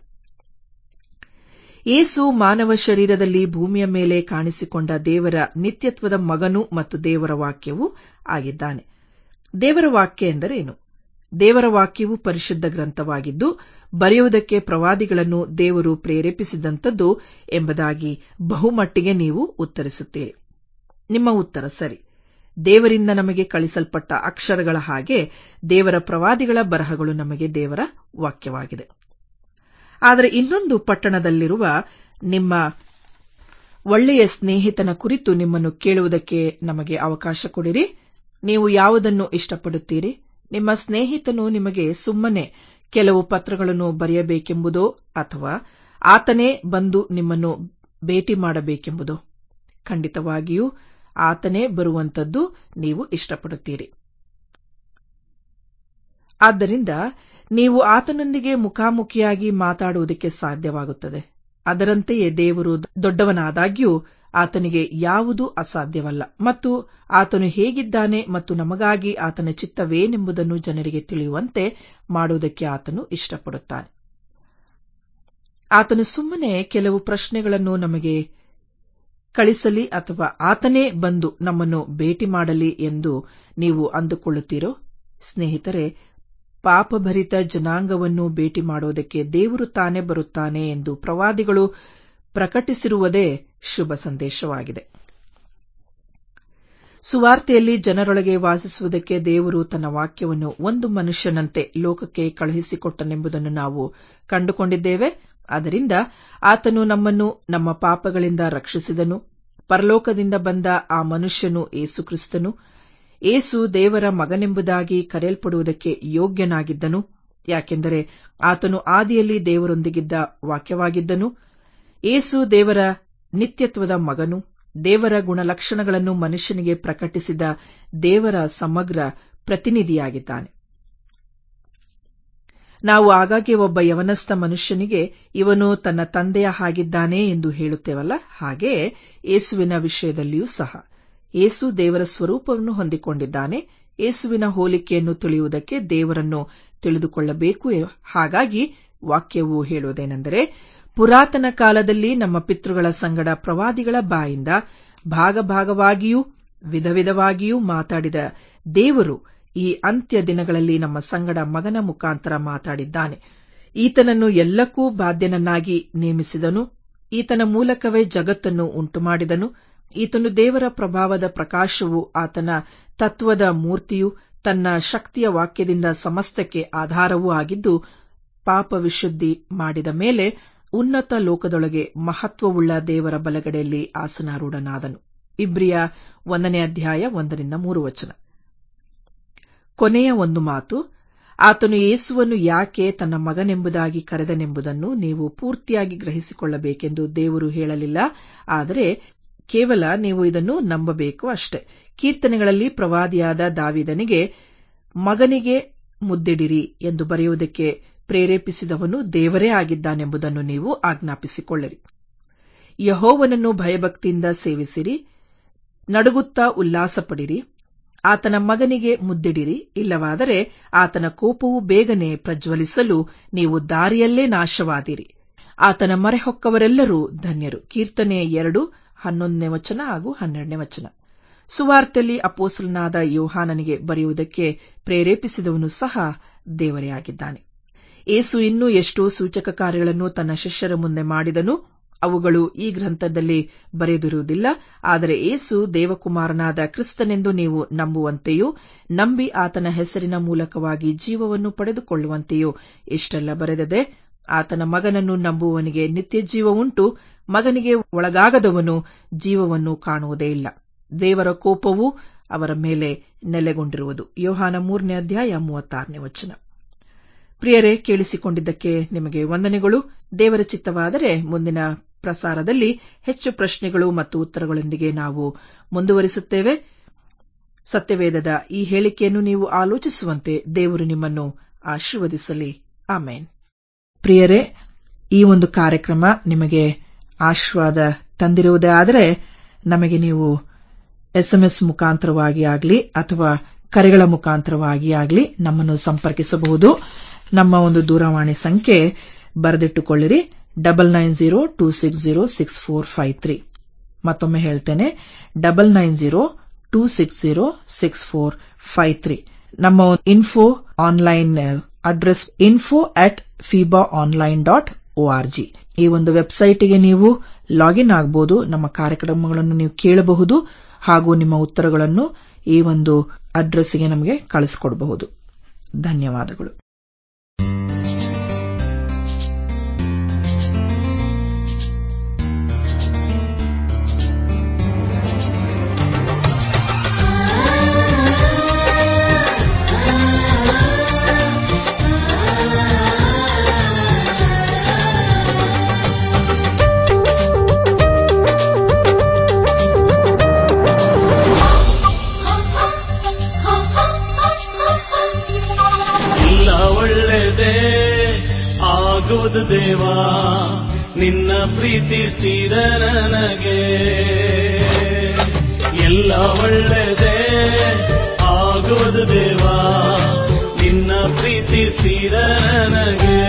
ಏಸು ಮಾನವ ಶರೀರದಲ್ಲಿ ಭೂಮಿಯ ಮೇಲೆ ಕಾಣಿಸಿಕೊಂಡ ದೇವರ ನಿತ್ಯತ್ವದ ಮಗನು ಮತ್ತು ದೇವರ ವಾಕ್ಯವೂ ಆಗಿದ್ದಾನೆ ದೇವರ ವಾಕ್ಯ ಎಂದರೇನು ದೇವರ ವಾಕ್ಯವು ಪರಿಶುದ್ಧ ಗ್ರಂಥವಾಗಿದ್ದು ಬರೆಯುವುದಕ್ಕೆ ಪ್ರವಾದಿಗಳನ್ನು ದೇವರು ಪ್ರೇರೇಪಿಸಿದಂಥದ್ದು ಎಂಬುದಾಗಿ ಬಹುಮಟ್ಟಿಗೆ ನೀವು ಉತ್ತರಿಸುತ್ತೀರಿ ನಿಮ್ಮ ಉತ್ತರ ಸರಿ ದೇವರಿಂದ ನಮಗೆ ಕಳಿಸಲ್ಪಟ್ಟ ಅಕ್ಷರಗಳ ಹಾಗೆ ದೇವರ ಪ್ರವಾದಿಗಳ ಬರಹಗಳು ನಮಗೆ ದೇವರ ವಾಕ್ಯವಾಗಿದೆ ಆದರೆ ಇನ್ನೊಂದು ಪಟ್ಟಣದಲ್ಲಿರುವ ನಿಮ್ಮ ಒಳ್ಳೆಯ ಸ್ನೇಹಿತನ ಕುರಿತು ನಿಮ್ಮನ್ನು ಕೇಳುವುದಕ್ಕೆ ನಮಗೆ ಅವಕಾಶ ಕೊಡಿರಿ ನೀವು ಯಾವುದನ್ನು ಇಷ್ಟಪಡುತ್ತೀರಿ ನಿಮ್ಮ ಸ್ನೇಹಿತನು ನಿಮಗೆ ಸುಮ್ಮನೆ ಕೆಲವು ಪತ್ರಗಳನ್ನು ಬರೆಯಬೇಕೆಂಬುದೋ ಅಥವಾ ಆತನೇ ಬಂದು ನಿಮ್ಮನ್ನು ಭೇಟಿ ಮಾಡಬೇಕೆಂಬುದೋ ಖಂಡಿತವಾಗಿಯೂ ಆತನೇ ಬರುವಂತದ್ದು ನೀವು ಇಷ್ಟಪಡುತ್ತೀರಿ ಆದ್ದರಿಂದ ನೀವು ಆತನೊಂದಿಗೆ ಮುಖಾಮುಖಿಯಾಗಿ ಮಾತಾಡುವುದಕ್ಕೆ ಸಾಧ್ಯವಾಗುತ್ತದೆ ಅದರಂತೆಯೇ ದೇವರು ದೊಡ್ಡವನಾದಾಗ್ಯೂ ಆತನಿಗೆ ಯಾವುದೂ ಅಸಾಧ್ಯವಲ್ಲ ಮತ್ತು ಆತನು ಹೇಗಿದ್ದಾನೆ ಮತ್ತು ನಮಗಾಗಿ ಆತನ ಚಿತ್ತವೇನೆಂಬುದನ್ನು ಜನರಿಗೆ ತಿಳಿಯುವಂತೆ ಮಾಡುವುದಕ್ಕೆ ಆತನು ಇಷ್ಟಪಡುತ್ತಾನೆ ಆತನು ಸುಮ್ಮನೆ ಕೆಲವು ಪ್ರಶ್ನೆಗಳನ್ನು ನಮಗೆ ಕಳಿಸಲಿ ಅಥವಾ ಆತನೇ ಬಂದು ನಮ್ಮನ್ನು ಭೇಟಿ ಮಾಡಲಿ ಎಂದು ನೀವು ಅಂದುಕೊಳ್ಳುತ್ತೀರೋ ಸ್ನೇಹಿತರೆ ಪಾಪಭರಿತ ಜನಾಂಗವನ್ನು ಭೇಟಿ ಮಾಡುವುದಕ್ಕೆ ದೇವರು ತಾನೇ ಬರುತ್ತಾನೆ ಎಂದು ಪ್ರವಾದಿಗಳು ಪ್ರಕಟಿಸಿರುವುದೇ ಶುಭ ಸಂದೇಶವಾಗಿದೆ ಸುವಾರ್ತೆಯಲ್ಲಿ ಜನರೊಳಗೆ ವಾಸಿಸುವುದಕ್ಕೆ ದೇವರು ತನ್ನ ವಾಕ್ಯವನ್ನು ಒಂದು ಮನುಷ್ಯನಂತೆ ಲೋಕಕ್ಕೆ ಕಳುಹಿಸಿಕೊಟ್ಟನೆಂಬುದನ್ನು ನಾವು ಕಂಡುಕೊಂಡಿದ್ದೇವೆ ಆದ್ದರಿಂದ ಆತನು ನಮ್ಮನ್ನು ನಮ್ಮ ಪಾಪಗಳಿಂದ ರಕ್ಷಿಸಿದನು ಪರಲೋಕದಿಂದ ಬಂದ ಆ ಮನುಷ್ಯನು ಏಸುಕ್ರಿಸ್ತನು ಏಸು ದೇವರ ಮಗನೆಂಬುದಾಗಿ ಕರೆಯಲ್ಪಡುವುದಕ್ಕೆ ಯೋಗ್ಯನಾಗಿದ್ದನು ಯಾಕೆಂದರೆ ಆತನು ಆದಿಯಲ್ಲಿ ದೇವರೊಂದಿಗಿದ್ದ ವಾಕ್ಯವಾಗಿದ್ದನು ಏಸು ದೇವರ ನಿತ್ಯತ್ವದ ಮಗನು ದೇವರ ಗುಣಲಕ್ಷಣಗಳನ್ನು ಮನುಷ್ಯನಿಗೆ ಪ್ರಕಟಿಸಿದ ದೇವರ ಸಮಗ್ರ ಪ್ರತಿನಿಧಿಯಾಗಿದ್ದಾನೆ ನಾವು ಆಗಾಗ್ಗೆ ಒಬ್ಬ ಯವನಸ್ಥ ಮನುಷ್ಯನಿಗೆ ಇವನು ತನ್ನ ತಂದೆಯ ಹಾಗಿದ್ದಾನೆ ಎಂದು ಹೇಳುತ್ತೇವಲ್ಲ ಹಾಗೆಯೇ ಏಸುವಿನ ವಿಷಯದಲ್ಲಿಯೂ ಸಹ ಏಸು ದೇವರ ಸ್ವರೂಪವನ್ನು ಹೊಂದಿಕೊಂಡಿದ್ದಾನೆ ಏಸುವಿನ ಹೋಲಿಕೆಯನ್ನು ತಿಳಿಯುವುದಕ್ಕೆ ದೇವರನ್ನು ತಿಳಿದುಕೊಳ್ಳಬೇಕು ಹಾಗಾಗಿ ವಾಕ್ಯವು ಹೇಳುವುದೇನೆಂದರೆ ಪುರಾತನ ಕಾಲದಲ್ಲಿ ನಮ್ಮ ಪಿತೃಗಳ ಸಂಗಡ ಪ್ರವಾದಿಗಳ ಬಾಯಿಂದ ಭಾಗಭಾಗವಾಗಿಯೂ ವಿಧ ವಿಧವಾಗಿಯೂ ಮಾತಾಡಿದ ದೇವರು ಈ ಅಂತ್ಯ ದಿನಗಳಲ್ಲಿ ನಮ್ಮ ಸಂಗಡ ಮಗನ ಮುಖಾಂತರ ಮಾತಾಡಿದ್ದಾನೆ ಈತನನ್ನು ಎಲ್ಲಕ್ಕೂ ಬಾಧ್ಯನನ್ನಾಗಿ ನೇಮಿಸಿದನು ಈತನ ಮೂಲಕವೇ ಜಗತ್ತನ್ನು ಉಂಟುಮಾಡಿದನು ಈತನು ದೇವರ ಪ್ರಭಾವದ ಪ್ರಕಾಶವು ಆತನ ತತ್ವದ ಮೂರ್ತಿಯು ತನ್ನ ಶಕ್ತಿಯ ವಾಕ್ಯದಿಂದ ಸಮಸ್ತಕ್ಕೆ ಆಧಾರವೂ ಆಗಿದ್ದು ಪಾಪ ವಿಶುದ್ಧಿ ಮಾಡಿದ ಮೇಲೆ ಉನ್ನತ ಲೋಕದೊಳಗೆ ಮಹತ್ವವುಳ್ಳ ದೇವರ ಬಲಗಡೆಯಲ್ಲಿ ಆಸನಾರೂಢನಾದನು ಇಬ್ರಿಯ ಒಂದನೇ ಅಧ್ಯಾಯ ಒಂದರಿಂದ ಮೂರು ವಚನ ಕೊನೆಯ ಒಂದು ಮಾತು ಆತನು ಯೇಸುವನ್ನು ಯಾಕೆ ತನ್ನ ಮಗನೆಂಬುದಾಗಿ ಕರೆದನೆಂಬುದನ್ನು ನೀವು ಪೂರ್ತಿಯಾಗಿ ಗ್ರಹಿಸಿಕೊಳ್ಳಬೇಕೆಂದು ದೇವರು ಹೇಳಲಿಲ್ಲ ಆದರೆ ಕೇವಲ ನೀವು ಇದನ್ನು ನಂಬಬೇಕು ಅಷ್ಟೆ ಕೀರ್ತನೆಗಳಲ್ಲಿ ಪ್ರವಾದಿಯಾದ ದಾವಿದನಿಗೆ ಮಗನಿಗೆ ಮುದ್ದಿಡಿರಿ ಎಂದು ಬರೆಯುವುದಕ್ಕೆ ಪ್ರೇರೇಪಿಸಿದವನು ದೇವರೇ ಆಗಿದ್ದಾನೆಂಬುದನ್ನು ನೀವು ಆಜ್ಞಾಪಿಸಿಕೊಳ್ಳಿರಿ ಯಹೋವನನ್ನು ಭಯಭಕ್ತಿಯಿಂದ ಸೇವಿಸಿರಿ ನಡುಗುತ್ತಾ ಉಲ್ಲಾಸಪಡಿರಿ ಆತನ ಮಗನಿಗೆ ಮುದ್ದಿಡಿರಿ ಇಲ್ಲವಾದರೆ ಆತನ ಕೋಪವು ಬೇಗನೆ ಪ್ರಜ್ವಲಿಸಲು ನೀವು ದಾರಿಯಲ್ಲೇ ನಾಶವಾದಿರಿ ಆತನ ಮರೆಹೊಕ್ಕವರೆಲ್ಲರೂ ಧನ್ಯರು ಕೀರ್ತನೆ ಎರಡು ಹನ್ನೊಂದನೇ ವಚನ ಹಾಗೂ ಹನ್ನೆರಡನೇ ವಚನ ಸುವಾರ್ತೆಯಲ್ಲಿ ಅಪೋಸಲನಾದ ಯೋಹಾನನಿಗೆ ಬರೆಯುವುದಕ್ಕೆ ಪ್ರೇರೇಪಿಸಿದವನು ಸಹ ದೇವರೇ ಆಗಿದ್ದಾನೆ ಏಸು ಇನ್ನೂ ಎಷ್ಟೋ ಸೂಚಕ ಕಾರ್ಯಗಳನ್ನು ತನ್ನ ಶಿಷ್ಯರ ಮುಂದೆ ಮಾಡಿದನು ಅವುಗಳು ಈ ಗ್ರಂಥದಲ್ಲಿ ಬರೆದಿರುವುದಿಲ್ಲ ಆದರೆ ಏಸು ದೇವಕುಮಾರನಾದ ಕ್ರಿಸ್ತನೆಂದು ನೀವು ನಂಬುವಂತೆಯೂ ನಂಬಿ ಆತನ ಹೆಸರಿನ ಮೂಲಕವಾಗಿ ಜೀವವನ್ನು ಪಡೆದುಕೊಳ್ಳುವಂತೆಯೂ ಇಷ್ಟೆಲ್ಲ ಬರೆದದೆ ಆತನ ಮಗನನ್ನು ನಂಬುವವನಿಗೆ ನಿತ್ಯ ಜೀವ ಉಂಟು ಮಗನಿಗೆ ಒಳಗಾಗದವನು ಜೀವವನ್ನು ಕಾಣುವುದೇ ಇಲ್ಲ ದೇವರ ಕೋಪವು ಅವರ ಮೇಲೆ ನೆಲೆಗೊಂಡಿರುವುದು ಯೋಹಾನ ಮೂರನೇ ಅಧ್ಯಾಯ ಮೂವತ್ತಾರನೇ ವಚನ ಪ್ರಿಯರೇ ಕೇಳಿಸಿಕೊಂಡಿದ್ದಕ್ಕೆ ನಿಮಗೆ ವಂದನೆಗಳು ದೇವರ ಚಿತ್ತವಾದರೆ ಮುಂದಿನ ಪ್ರಸಾರದಲ್ಲಿ ಹೆಚ್ಚು ಪ್ರಶ್ನೆಗಳು ಮತ್ತು ಉತ್ತರಗಳೊಂದಿಗೆ ನಾವು ಮುಂದುವರಿಸುತ್ತೇವೆ ಸತ್ಯವೇದದ ಈ ಹೇಳಿಕೆಯನ್ನು ನೀವು ಆಲೋಚಿಸುವಂತೆ ದೇವರು ನಿಮ್ಮನ್ನು ಆಶೀರ್ವದಿಸಲಿ ಆಮೇನ್ ಪ್ರಿಯರೇ ಈ ಒಂದು ಕಾರ್ಯಕ್ರಮ ನಿಮಗೆ ಆಶೀರ್ವಾದ ತಂದಿರುವುದೇ ಆದರೆ ನಮಗೆ ನೀವು ಎಸ್ಎಂಎಸ್ ಮುಖಾಂತರವಾಗಿ ಆಗಲಿ ಅಥವಾ ಕರೆಗಳ ಮುಖಾಂತರವಾಗಿ ಆಗಲಿ ನಮ್ಮನ್ನು ಸಂಪರ್ಕಿಸಬಹುದು ನಮ್ಮ ಒಂದು ದೂರವಾಣಿ ಸಂಖ್ಯೆ ಬರೆದಿಟ್ಟುಕೊಳ್ಳಿರಿ double nine zero two six zero six four five three ಮತ್ತೊಮ್ಮೆ ಹೇಳ್ತೇನೆ double nine zero two six zero six four five three ನಮ್ಮ info online address info at FIBA online dot O R G ಈ ಒಂದು ವೆಬ್ಸೈಟ್ಗೆ ನೀವು ಲಾಗಿನ್ ಆಗಬಹುದು ನಮ್ಮ ಕಾರ್ಯಕ್ರಮಗಳನ್ನು ನೀವು ಕೇಳಬಹುದು ಹಾಗೂ ನಿಮ್ಮ ಉತ್ತರಗಳನ್ನು ಈ ಒಂದು ಅಡ್ರೆಸ್ಗೆ ನಮಗೆ ಕಳಿಸಿಕೊಡಬಹುದು ಧನ್ಯವಾದಗಳು
ಇಲ್ಲ ಒಳ್ಳೆದೇ ಆಗೋದು ದೇವಾ ನಿನ್ನ ಪ್ರೀತಿಸಿದ ನನಗೆ ಎಲ್ಲ ಒಳ್ಳೆದೇ ಆಗೋದು ದೇವಾ ನಿನ್ನ ಪ್ರೀತಿಸಿದ ನನಗೆ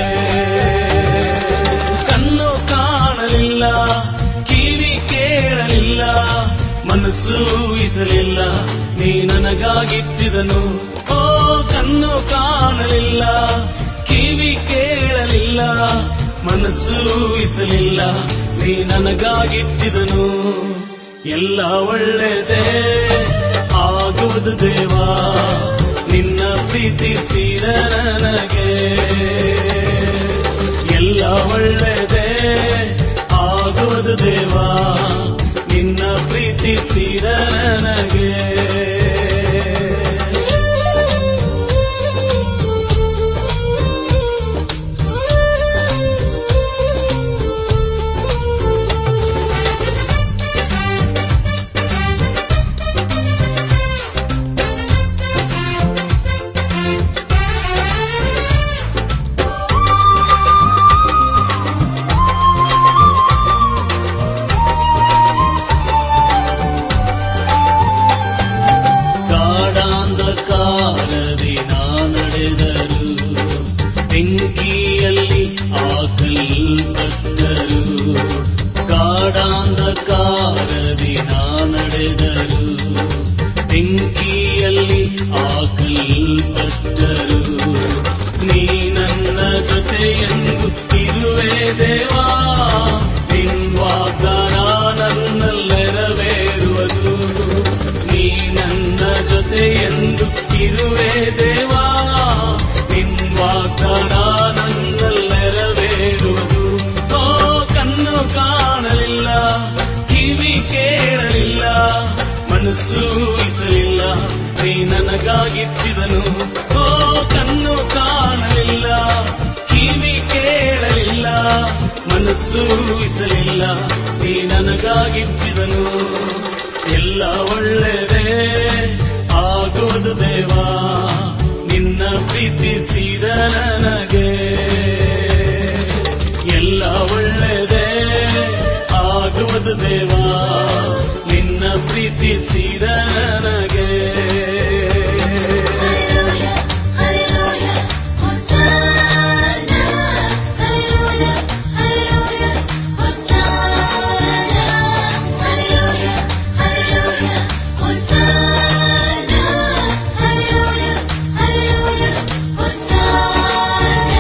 ಕಣ್ಣು ಕಾಣಲಿಲ್ಲ ಕಿವಿ ಕೇಳಲಿಲ್ಲ ಮನಸ್ಸು ಇಸಲಿಲ್ಲ ಈಸಲಿಲ್ಲ ನೀ ನನಗಾಗಿಟ್ಟಿದನು ಓ ಕಣ್ಣು ಕಾಣಲಿಲ್ಲ ಕಿವಿ ಕೇಳಲಿಲ್ಲ ಮನಸ್ಸು ಇಸಲಿಲ್ಲ ನೀ ನನಗಾಗಿಟ್ಟಿದನು ಎಲ್ಲ ಒಳ್ಳೆದೇ ಆಗುವುದು ದೇವಾ ನಿನ್ನ ಪ್ರೀತಿಸಿದ ನನಗೆ ಎಲ್ಲ ಒಳ್ಳೆದೇ ಆಗುವುದು ದೇವಾ ನಿನ್ನ ಪ್ರೀತಿಸಿದ ನನಗೆ ಗಾಢಾಂಧಕಾರದಿ ನಾ ನಡೆದರು ಬೆಂಕಿಯಲ್ಲಿ ಹಾಕಲ್ಪಟ್ಟರು ಗಾಢಾಂಧಕಾರದಿ ನಾ ನಡೆದರು ಬೆಂಕಿಯಲ್ಲಿ ಹಾಕಲ್ಪಟ್ಟರು ನೀ ನನ್ನ ಜೊತೆಯೆಂದು ಇರುವೆ ದೇವಾ ನಿನ್ ವಾಗ್ದಾನ ನನ್ನಲ್ಲೆರವೇರುವುದು ನೀ ನನ್ನ ಜೊತೆಯೆಂದು ಇರುವೆ ದೇವಾ ನಿನ್ ವಾಗ್ದಾನ ನನ್ನಲ್ಲೆರವೇರುವುದು ಓ ಕಣ್ಣು ಕಾಣಲಿಲ್ಲ ಕಿವಿ ಕೇಳಲಿಲ್ಲ ಮನಸ್ಸು ಇಸಲಿಲ್ಲ ನೀ ನನಗಾಗಿಟ್ಟಿದನು ಓ ಕಣ್ಣು ಕಾಣಲಿಲ್ಲ ಕಿವಿ ಕೇಳಲಿಲ್ಲ ಮನಸ್ಸು ಇಸಲಿಲ್ಲ ನೀ ನನಗಾಗಿಟ್ಟಿದನು ಎಲ್ಲ ಒಳ್ಳೆದೇ ಆಗೋದು ದೇವಾ ನಿನ್ನ ಪ್ರೀತಿಸಿದ ನನಗೆ ಎಲ್ಲ ಒಳ್ಳೆದೇ ಆಗುವುದು ದೇವಾ ನಿನ್ನ ಪ್ರೀತಿಸಿದ ನನಗೆ
Hallelujah, Hosanna. Hallelujah, Hallelujah, Hosanna. Hallelujah, Hallelujah, Hosanna. Hallelujah, Hallelujah, Hosanna.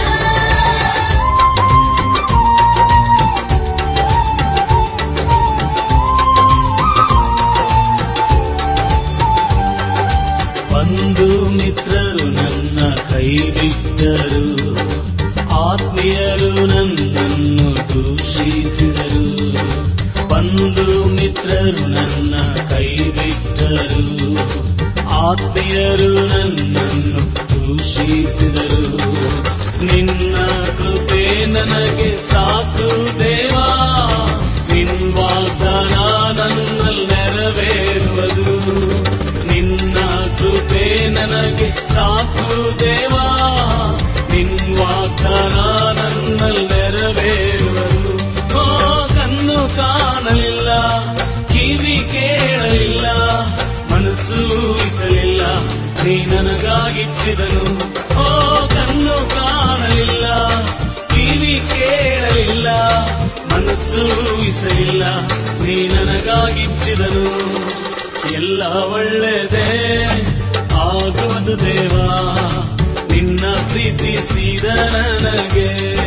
ಬಂಧು ಮಿತ್ರರು ನನ್ನ ಕೈ ಬಿಟ್ಟರು ಆತ್ಮೀಯರು ನನ್ನನ್ನು ದೂಷಿಸಿದರು ಬಂಧು ಮಿತ್ರರು ನನ್ನ ಕೈ ಬಿಟ್ಟರು ಆತ್ಮೀಯರು ನನ್ನನ್ನು ದೂಷಿಸಿದರು ನಿನ್ನ ಕೃಪೆ ನನಗೆ ಸಾಕು ದೇವಾ ನಿನ್ ವಾಗ್ದಾನ ನನ್ನಲ್ಲಿ ನೆರವೇರುವುದು ನಿನ್ನ ಕೃಪೆ ನನಗೆ ಸಾಕು ದೇವಾ ನಿನ್ ವಾಗ್ದಾನ ನನ್ನಲ್ಲಿ ನೆರವೇರುವುದು ಓ ಕಣ್ಣು ಕಾಣಲಿಲ್ಲ ಕಿವಿ ಕೇಳಲಿಲ್ಲ ಮನಸ್ಸು ಇಸಲಿಲ್ಲ ನೀ ನನಗಾಗಿಟ್ಟಿದನು ಓ ಕಣ್ಣು ಕಾಣಲಿಲ್ಲ ಕಿವಿ ಕೇಳಲಿಲ್ಲ ಮನಸ್ಸು ಇಸಲಿಲ್ಲ ನೀ ನನಗಾಗಿಟ್ಟಿದನು ಎಲ್ಲ ಒಳ್ಳೆದೇ ಆಗುವುದು ದೇವಾ ನಿನ್ನ ಪ್ರೀತಿಸಿದ ನನಗೆ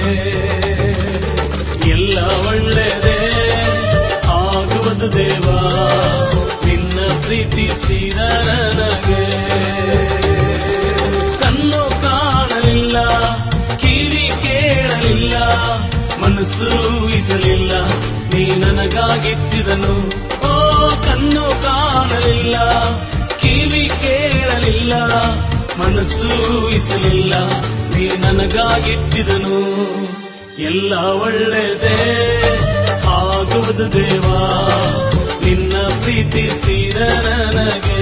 ಎಲ್ಲ ಒಳ್ಳೆದೇ ಆಗುವುದು ದೇವಾ ನಿನ್ನ ಪ್ರೀತಿಸಿದ ನನಗೆ ಕಣ್ಣು ಕಾಣಲಿಲ್ಲ ಕಿವಿ ಕೇಳಲಿಲ್ಲ ಮನಸ್ಸು ಇಸಲಿಲ್ಲ ನೀ ನನಗಾಗಿಟ್ಟಿದನು ಓ ಕಣ್ಣು ಕಾಣಲಿಲ್ಲ ಕಿವಿ ಕೇಳಲಿಲ್ಲ ಮನಸ್ಸು ಇಸಲಿಲ್ಲ ನೀ ನನಗಾಗಿಟ್ಟಿದನು ಎಲ್ಲ ಒಳ್ಳೆದೇ ಆಗುವುದು ದೇವಾ ನಿನ್ನ ಪ್ರೀತಿಸಿದ ನನಗೆ